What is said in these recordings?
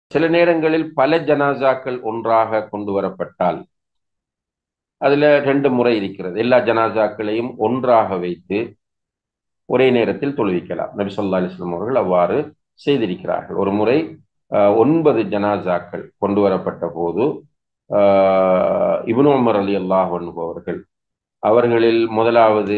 சில நேரங்களில் பல ஜனாசாக்கள் ஒன்றாக கொண்டு வரப்பட்டால் அதுல ரெண்டு முறை இருக்கிறது எல்லா ஜனாசாக்களையும் ஒன்றாக வைத்து ஒரே நேரத்தில் தொழுவிக்கலாம் நபி சொல்லா அலிஸ்லாம் அவர்கள் அவ்வாறு செய்திருக்கிறார்கள் ஒரு முறை ஒன்பது ஜனாசாக்கள் கொண்டு வரப்பட்ட போது இபுன் உமர் அலி அல்லாஹ் அவர்கள் அவர்களில் முதலாவது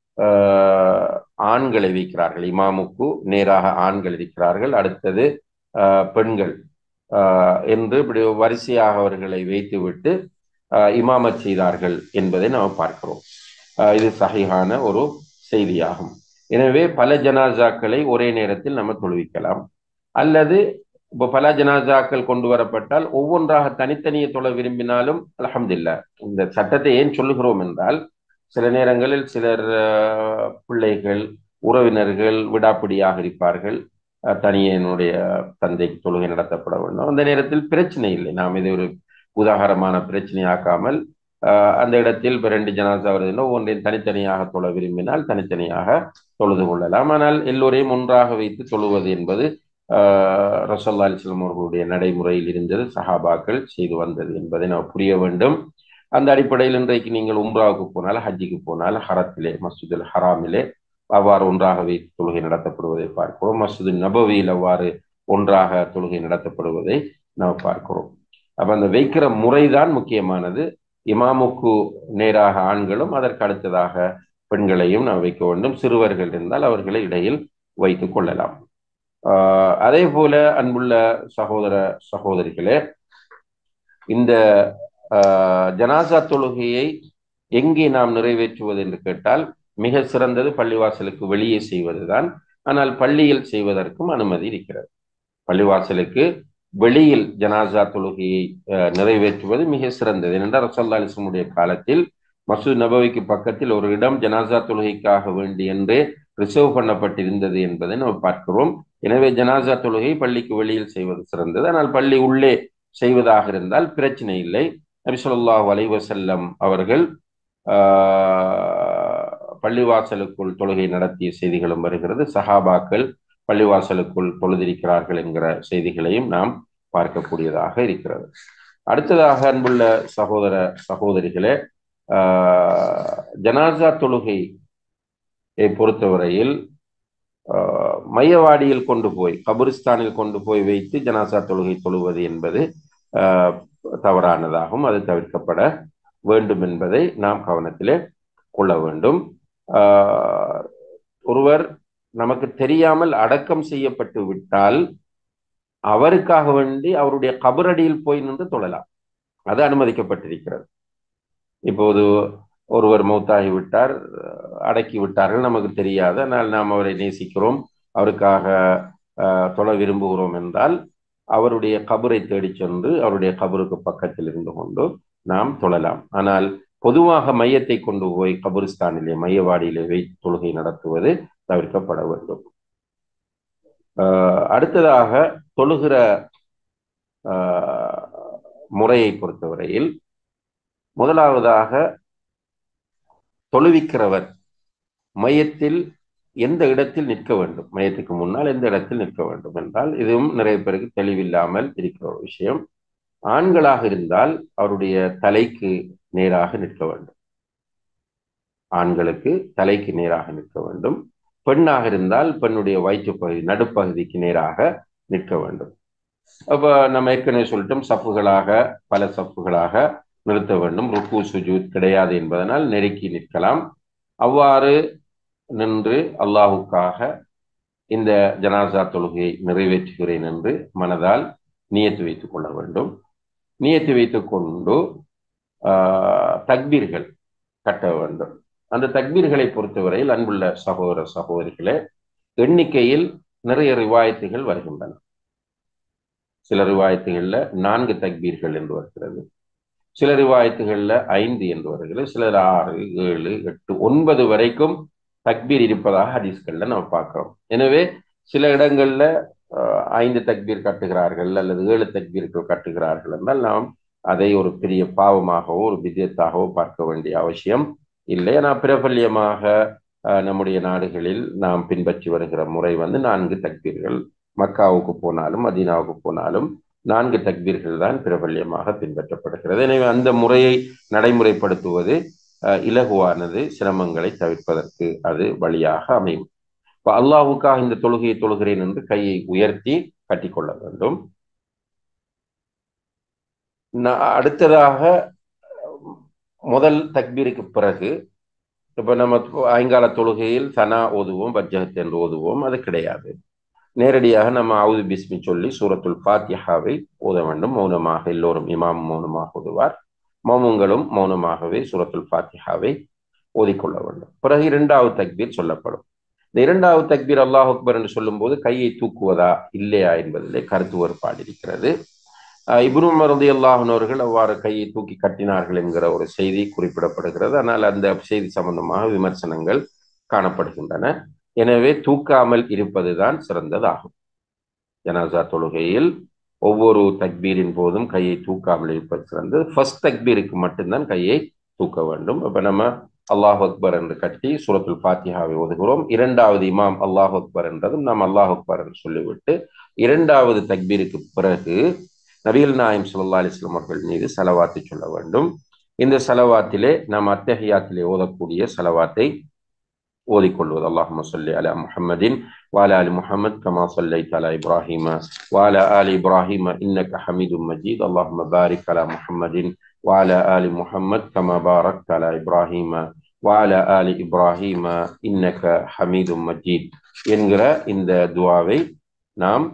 ஆண்களை வைக்கிறார்கள் இமாமுக்கு நேராக ஆண்கள் இருக்கிறார்கள் அடுத்தது பெண்கள் என்று இப்படி வரிசையாக அவர்களை வைத்துவிட்டு இமாமத் செய்தார்கள் என்பதை நாம் பார்க்கிறோம் இது சகையான ஒரு செய்தியாகும் எனவே பல ஜனாசாக்களை ஒரே நேரத்தில் நம்ம தொழுவிக்கலாம் அல்லது இப்போ பல ஜனாசாக்கள் கொண்டு வரப்பட்டால் ஒவ்வொன்றாக தனித்தனியே தொழ விரும்பினாலும் அலமதுல்லா இந்த சட்டத்தை ஏன் சொல்லுகிறோம் என்றால் சில நேரங்களில் சிலர் பிள்ளைகள் உறவினர்கள் விடாப்பிடியாக இருப்பார்கள் தனியனுடைய தந்தைக்கு தொழுகை நடத்தப்பட வேண்டும் அந்த நேரத்தில் பிரச்சனை இல்லை நாம் இது ஒரு உதாகரமான பிரச்சனையாக்காமல் அந்த இடத்தில் இப்போ ரெண்டு ஜனாசா வருதுன்னா ஒன்றையும் தனித்தனியாக தொழ விரும்பினால் தனித்தனியாக தொழுது கொள்ளலாம் ஆனால் எல்லோரையும் ஒன்றாக வைத்து தொழுவது என்பது ரசல்லா அலிஸ்லாம் அவர்களுடைய நடைமுறையில் இருந்தது சஹாபாக்கள் செய்து வந்தது என்பதை நாம் புரிய வேண்டும் அந்த அடிப்படையில் இன்றைக்கு நீங்கள் உம்ராவுக்கு போனால் ஹஜ்ஜிக்கு போனால் ஹரத்திலே மஸ்ஜிதுல் ஹராமிலே அவ்வாறு ஒன்றாக வைத்து தொழுகை நடத்தப்படுவதை பார்க்கிறோம் மஸ்ஜிது நபவியில் அவ்வாறு ஒன்றாக தொழுகை நடத்தப்படுவதை நாம் பார்க்கிறோம் அப்ப அந்த வைக்கிற முறைதான் முக்கியமானது இமாமுக்கு நேராக ஆண்களும் அதற்கு அடுத்ததாக பெண்களையும் நாம் வைக்க வேண்டும் சிறுவர்கள் இருந்தால் அவர்களை இடையில் வைத்துக் கொள்ளலாம் அதே போல அன்புள்ள சகோதர சகோதரிகளே இந்த ஜனாசா தொழுகையை எங்கே நாம் நிறைவேற்றுவது என்று கேட்டால் மிக சிறந்தது பள்ளிவாசலுக்கு வெளியே செய்வதுதான் ஆனால் பள்ளியில் செய்வதற்கும் அனுமதி இருக்கிறது பள்ளிவாசலுக்கு வெளியில் ஜனாசா தொழுகையை நிறைவேற்றுவது மிக சிறந்தது ஏனென்றால் ரசல்லா அலிஸ்லமுடைய காலத்தில் மசூத் நபவிக்கு பக்கத்தில் ஒரு இடம் ஜனாசா தொழுகைக்காக வேண்டி என்றே ரிசர்வ் பண்ணப்பட்டிருந்தது என்பதை நாம் பார்க்கிறோம் எனவே ஜனாசா தொழுகை பள்ளிக்கு வெளியில் செய்வது சிறந்தது ஆனால் பள்ளி உள்ளே செய்வதாக இருந்தால் பிரச்சனை இல்லை நபி சொல்லாஹ் அலைவசல்லம் அவர்கள் பள்ளிவாசலுக்குள் தொழுகை நடத்திய செய்திகளும் வருகிறது சஹாபாக்கள் பள்ளிவாசலுக்குள் தொழுதிருக்கிறார்கள் என்கிற செய்திகளையும் நாம் பார்க்கக்கூடியதாக இருக்கிறது அடுத்ததாக அன்புள்ள சகோதர சகோதரிகளே ஜனாசா தொழுகை பொறுத்தவரையில் மையவாடியில் கொண்டு போய் கபரிஸ்தானில் கொண்டு போய் வைத்து ஜனாசா தொழுகை தொழுவது என்பது தவறானதாகும் அது தவிர்க்கப்பட வேண்டும் என்பதை நாம் கவனத்திலே கொள்ள வேண்டும் ஒருவர் நமக்கு தெரியாமல் அடக்கம் செய்யப்பட்டு விட்டால் அவருக்காக வேண்டி அவருடைய கபரடியில் போய் நின்று தொழலாம் அது அனுமதிக்கப்பட்டிருக்கிறது இப்போது ஒருவர் மௌத்தாகி விட்டார் அடக்கி விட்டார்கள் நமக்கு தெரியாது ஆனால் நாம் அவரை நேசிக்கிறோம் அவருக்காக தொழ விரும்புகிறோம் என்றால் அவருடைய கபரை தேடி சென்று அவருடைய கபருக்கு பக்கத்தில் இருந்து கொண்டு நாம் தொழலாம் ஆனால் பொதுவாக மையத்தை கொண்டு போய் கபரிஸ்தானிலே மையவாடியிலே வைத்து தொழுகை நடத்துவது தவிர்க்கப்பட வேண்டும் அடுத்ததாக தொழுகிற முறையை பொறுத்தவரையில் முதலாவதாக தொழுவிக்கிறவர் மையத்தில் எந்த இடத்தில் நிற்க வேண்டும் மையத்துக்கு முன்னால் எந்த இடத்தில் நிற்க வேண்டும் என்றால் இதுவும் நிறைய பேருக்கு தெளிவில்லாமல் இருக்கிற ஒரு விஷயம் ஆண்களாக இருந்தால் அவருடைய தலைக்கு நேராக நிற்க வேண்டும் ஆண்களுக்கு தலைக்கு நேராக நிற்க வேண்டும் பெண்ணாக இருந்தால் பெண்ணுடைய வயிற்று பகுதி நடுப்பகுதிக்கு நேராக நிற்க வேண்டும் அப்ப நம்ம ஏற்கனவே சொல்லிட்டோம் சப்புகளாக பல சப்புகளாக நிறுத்த வேண்டும் ருக்கு சுஜூத் கிடையாது என்பதனால் நெருக்கி நிற்கலாம் அவ்வாறு நின்று அல்லாஹுக்காக இந்த ஜனாசா தொழுகையை நிறைவேற்றுகிறேன் என்று மனதால் நியத்து வைத்துக் கொள்ள வேண்டும் நியத்து வைத்துக் கொண்டு தக்பீர்கள் கட்ட வேண்டும் அந்த தக்பீர்களை பொறுத்தவரையில் அன்புள்ள சகோதர சகோதரிகளே எண்ணிக்கையில் நிறைய ரிவாயத்துகள் வருகின்றன சில ரிவாயத்துகள்ல நான்கு தக்பீர்கள் என்று வருகிறது சில ரிவாயத்துகள்ல ஐந்து என்று வருகிறது சிலர் ஆறு ஏழு எட்டு ஒன்பது வரைக்கும் தக்பீர் இருப்பதாக ஹதீஸ்கள்ல நம்ம பார்க்கிறோம் எனவே சில இடங்கள்ல ஐந்து தக்பீர் கட்டுகிறார்கள் அல்லது ஏழு தக்பீர்கள் கட்டுகிறார்கள் என்றால் நாம் அதை ஒரு பெரிய பாவமாகவோ ஒரு வித்தியத்தாகவோ பார்க்க வேண்டிய அவசியம் இல்லை ஆனால் பிரபல்யமாக நம்முடைய நாடுகளில் நாம் பின்பற்றி வருகிற முறை வந்து நான்கு தக்பீர்கள் மக்காவுக்கு போனாலும் மதீனாவுக்கு போனாலும் நான்கு தக்பீர்கள் தான் பிரபல்யமாக பின்பற்றப்படுகிறது எனவே அந்த முறையை நடைமுறைப்படுத்துவது இலகுவானது சிரமங்களை தவிர்ப்பதற்கு அது வழியாக அமையும் இப்போ அல்லாஹுக்காக இந்த தொழுகையை தொழுகிறேன் என்று கையை உயர்த்தி கட்டிக்கொள்ள வேண்டும் அடுத்ததாக முதல் தக்பீருக்கு பிறகு இப்ப நம்ம ஐங்கால தொழுகையில் சனா ஓதுவோம் வஜ்ஜகத் என்று ஓதுவோம் அது கிடையாது நேரடியாக நம்ம அவுது பிஸ்மி சொல்லி சூரத்துல் ஃபாத்தியாவை ஓத வேண்டும் மௌனமாக எல்லோரும் இமாம் மௌனமாக ஓதுவார் மௌனங்களும் மௌனமாகவே சூரத்துல் ஃபாத்தியாவை ஓதிக்கொள்ள வேண்டும் பிறகு இரண்டாவது தக்பீர் சொல்லப்படும் இந்த இரண்டாவது தக்பீர் அல்லாஹ் அக்பர் என்று சொல்லும்போது கையை தூக்குவதா இல்லையா என்பதிலே கருத்து வேறுபாடு இருக்கிறது இப்னு மருதி அல்லாஹனவர்கள் அவ்வாறு கையை தூக்கி கட்டினார்கள் என்கிற ஒரு செய்தி குறிப்பிடப்படுகிறது ஆனால் அந்த செய்தி சம்பந்தமாக விமர்சனங்கள் காணப்படுகின்றன எனவே தூக்காமல் இருப்பதுதான் சிறந்ததாகும் ஜனாசா தொழுகையில் ஒவ்வொரு தக்பீரின் போதும் கையை தூக்காமல் இருப்பது சிறந்தது ஃபர்ஸ்ட் தக்பீருக்கு மட்டும்தான் கையை தூக்க வேண்டும் இப்ப நம்ம அல்லாஹ் அக்பர் என்று கட்டி சூரத்துல் ஃபாத்தியாவை ஓதுகிறோம் இரண்டாவது இமாம் அல்லாஹ் அக்பர் என்றதும் நாம் அல்லாஹ் அக்பர் என்று சொல்லிவிட்டு இரண்டாவது தக்பீருக்கு பிறகு நபிகள் நாயம் சுல்லா அலிஸ்லாம் அவர்கள் மீது செலவாத்தை சொல்ல வேண்டும் இந்த செலவாத்திலே நாம் அத்தகையாத்திலே ஓதக்கூடிய செலவாத்தை ஓதிக்கொள்வது அல்லாஹும சொல்லி அலா முஹம்மதின் வாலா அலி முஹம்மத் கமா சொல்லை தலா இப்ராஹிம வாலா அலி இப்ராஹிம இன்னக ஹமீது மஜீத் அல்லாஹும பாரிக் அலா முஹம்மதின் வாலா அலி முஹம்மத் கமா பாரக் அலா இப்ராஹிம வாலா அலி இப்ராஹிம இன்னக ஹமீது மஜீத் என்கிற இந்த துவாவை நாம்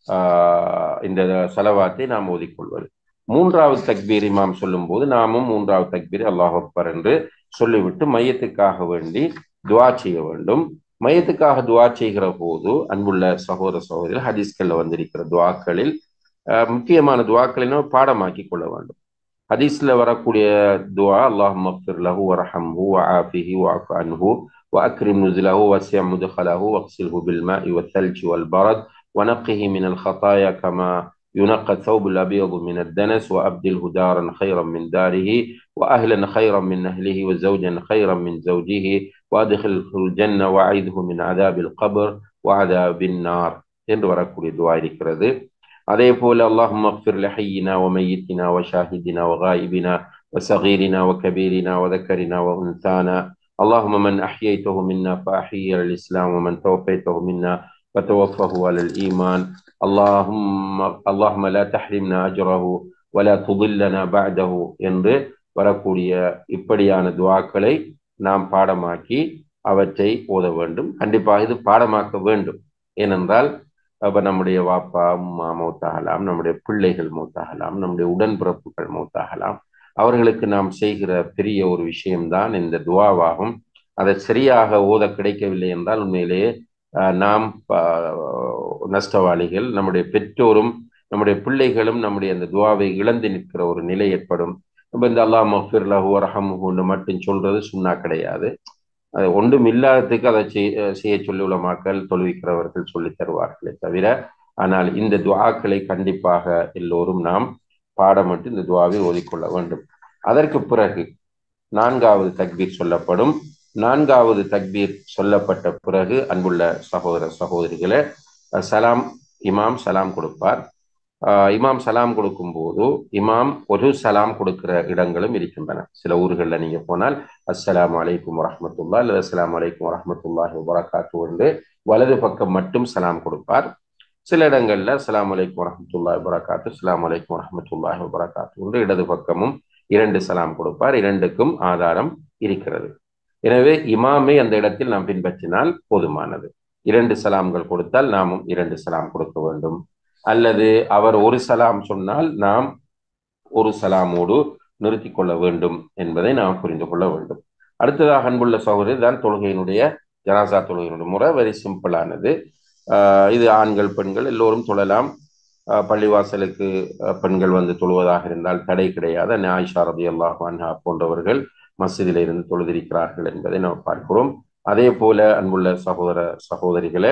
இந்த செலவாத்தை நாம் ஓதிக்கொள்வது மூன்றாவது தக்பீர் இமாம் சொல்லும் போது நாமும் மூன்றாவது தக்பீர் அல்லாஹ் அக்பர் என்று சொல்லிவிட்டு மையத்துக்காக வேண்டி துவா செய்ய வேண்டும் மையத்துக்காக துவா செய்கிற போது அன்புள்ள சகோதர சகோதரிகள் ஹதீஸ்கள்ல வந்திருக்கிற துவாக்களில் முக்கியமான துவாக்களினும் பாடமாக்கி கொள்ள வேண்டும் ஹதீஸ்ல வரக்கூடிய துவா அல்லாஹ் மக்ஃபிர் லஹு வரஹம்ஹு வஆஃபிஹி வஅஃபு அன்ஹு وأكرم نزله واسع مدخله واغسله بالماء والثلج والبرد ونقه من الخطايا كما ينقى الثوب الأبيض من الدنس وأبدله دارا خيرا من داره وأهلا خيرا من أهله وزوجا خيرا من زوجه وأدخله الجنة وأعيده من عذاب القبر وعذاب النار என்று வரக்கூடிய துவா இருக்கிறது அதே போல اللهم اغفر لحينا وميتنا وشاهدنا وغائبنا وصغيرنا وكبيرنا وذكرنا وأنثانا اللهم من أحييته منا فأحيي على الإسلام ومن توفيته منا فتوفه على الإيمان اللهم اللهم لا تحرمنا أجره ولا تضلنا بعده என்று வரக்கூடிய இப்படியான துவாக்களை நாம் பாடமாக்கி அவற்றை ஓத வேண்டும் கண்டிப்பாக இது பாடமாக்க வேண்டும் ஏனென்றால் அப்ப நம்முடைய வாப்பா அம்மா மௌத்தாகலாம் நம்முடைய பிள்ளைகள் மௌத்தாகலாம் நம்முடைய உடன்பிறப்புகள் மௌத்தாகலாம் அவர்களுக்கு நாம் செய்கிற பெரிய ஒரு விஷயம்தான் இந்த துவாவாகும் அதை சரியாக ஓத கிடைக்கவில்லை என்றால் உண்மையிலேயே நாம் நஷ்டவாளிகள் நம்முடைய பெற்றோரும் நம்முடைய பிள்ளைகளும் நம்முடைய அந்த துவாவை இழந்து நிற்கிற ஒரு நிலை ஏற்படும் இப்போ இந்த அல்லா மஃபிர் லஹு ரஹமுன்னு மட்டும் சொல்றது சுண்ணா கிடையாது அது ஒன்றும் இல்லாததுக்கு அதை செய்ய சொல்லி உள்ள மக்கள் தொழுவிக்கிறவர்கள் சொல்லி தருவார்களே தவிர ஆனால் இந்த துவாக்களை கண்டிப்பாக எல்லோரும் நாம் பாடமிட்டு இந்த துவாவை ஓதிக்கொள்ள வேண்டும் அதற்கு பிறகு நான்காவது தக்பீர் சொல்லப்படும் நான்காவது தக்பீர் சொல்லப்பட்ட பிறகு அன்புள்ள சகோதர சகோதரிகளே சலாம் இமாம் சலாம் கொடுப்பார் இமாம் சலாம் கொடுக்கும் போது இமாம் ஒரு சலாம் கொடுக்கிற இடங்களும் இருக்கின்றன சில ஊர்களில் நீங்க போனால் அஸ்லாம் வலைக்கும் வரமத்துல்லா அல்லது அஸ்லாம் வலைக்கும் வரமத்துல்லாஹி வரகாத்து என்று வலது பக்கம் மட்டும் சலாம் கொடுப்பார் சில இடங்கள்ல அஸ்லாம் வலைக்கும் வரமத்துல்லாஹி வரகாத்து அஸ்லாம் வலைக்கும் வரமத்துல்லாஹி வரகாத்து என்று இடது பக்கமும் இரண்டு சலாம் கொடுப்பார் இரண்டுக்கும் ஆதாரம் இருக்கிறது எனவே இமாமை அந்த இடத்தில் நாம் பின்பற்றினால் போதுமானது இரண்டு சலாம்கள் கொடுத்தால் நாமும் இரண்டு சலாம் கொடுக்க வேண்டும் அல்லது அவர் ஒரு சலாம் சொன்னால் நாம் ஒரு சலாமோடு நிறுத்தி கொள்ள வேண்டும் என்பதை நாம் புரிந்து கொள்ள வேண்டும் அடுத்ததாக அன்புள்ள சகோதரி தான் தொழுகையினுடைய ஜனாசா தொழுகையினுடைய முறை வெரி சிம்பிளானது இது ஆண்கள் பெண்கள் எல்லோரும் தொழலாம் பள்ளிவாசலுக்கு பெண்கள் வந்து தொழுவதாக இருந்தால் தடை கிடையாது ஆயிஷா ரதி அல்லாஹ் அன்ஹா போன்றவர்கள் மசிதில இருந்து தொழுதிருக்கிறார்கள் என்பதை நாம் பார்க்கிறோம் அதே போல அன்புள்ள சகோதர சகோதரிகளே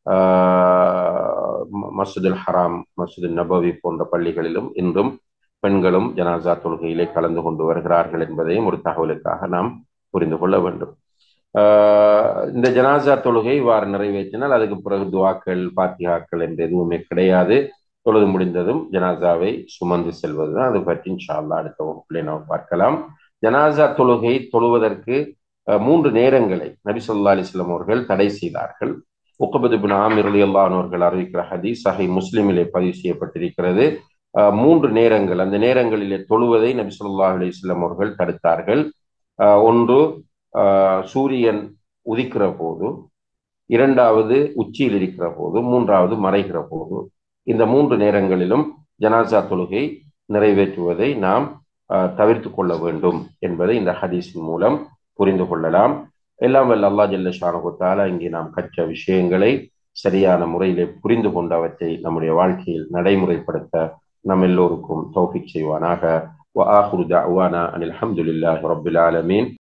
மசூதுல் ஹராம் மசூதுல் நபவி போன்ற பள்ளிகளிலும் இன்றும் பெண்களும் ஜனாசா தொழுகையிலே கலந்து கொண்டு வருகிறார்கள் என்பதையும் ஒரு தகவலுக்காக நாம் புரிந்து கொள்ள வேண்டும் இந்த ஜனாசா தொழுகை இவ்வாறு நிறைவேற்றினால் அதுக்கு பிறகு துவாக்கள் பாத்தியாக்கள் என்று எதுவுமே கிடையாது தொழுது முடிந்ததும் ஜனாசாவை சுமந்து செல்வதுதான் அது பற்றி இன்ஷா அல்லாஹ் அடுத்த வகுப்பிலே நாம் பார்க்கலாம் ஜனாசா தொழுகை தொழுவதற்கு அஹ், மூன்று நேரங்களை நபி ஸல்லல்லாஹு அலைஹி வஸல்லம் அவர்கள் தடை செய்தார்கள் உக்கபது பின் ஆமிர் ரலியல்லாஹு அவர்கள் அறிவிக்கிற ஹதீஸ் சஹி முஸ்லிமிலே பதிவு செய்யப்பட்டிருக்கிறது அஹ், மூன்று நேரங்கள் அந்த நேரங்களிலே தொழுவதை நபி ஸல்லல்லாஹு அலைஹி வஸல்லம் அவர்கள் தடுத்தார்கள் அஹ், ஒன்று அஹ், சூரியன் உதிக்கிற போது இரண்டாவது உச்சியில் இருக்கிற போது மூன்றாவது மறைகிற போது இந்த மூன்று நேரங்களிலும் ஜனாசா தொழுகை நிறைவேற்றுவதை நாம் அஹ், தவிர்த்து கொள்ள வேண்டும் என்பதை இந்த ஹதீஸின் மூலம் புரிந்து கொள்ளலாம் எல்லாம் வல்ல அல்லாஹ் ஜல்ல ஷானகுத்தால இங்கே நாம் கற்ற விஷயங்களை சரியான முறையிலே புரிந்து கொண்டு அவற்றை நம்முடைய வாழ்க்கையில் நடைமுறைப்படுத்த நம் எல்லோருக்கும் தௌஃபிக் செய்வானாக وآخر دعوانا أن الحمد لله رب العالمين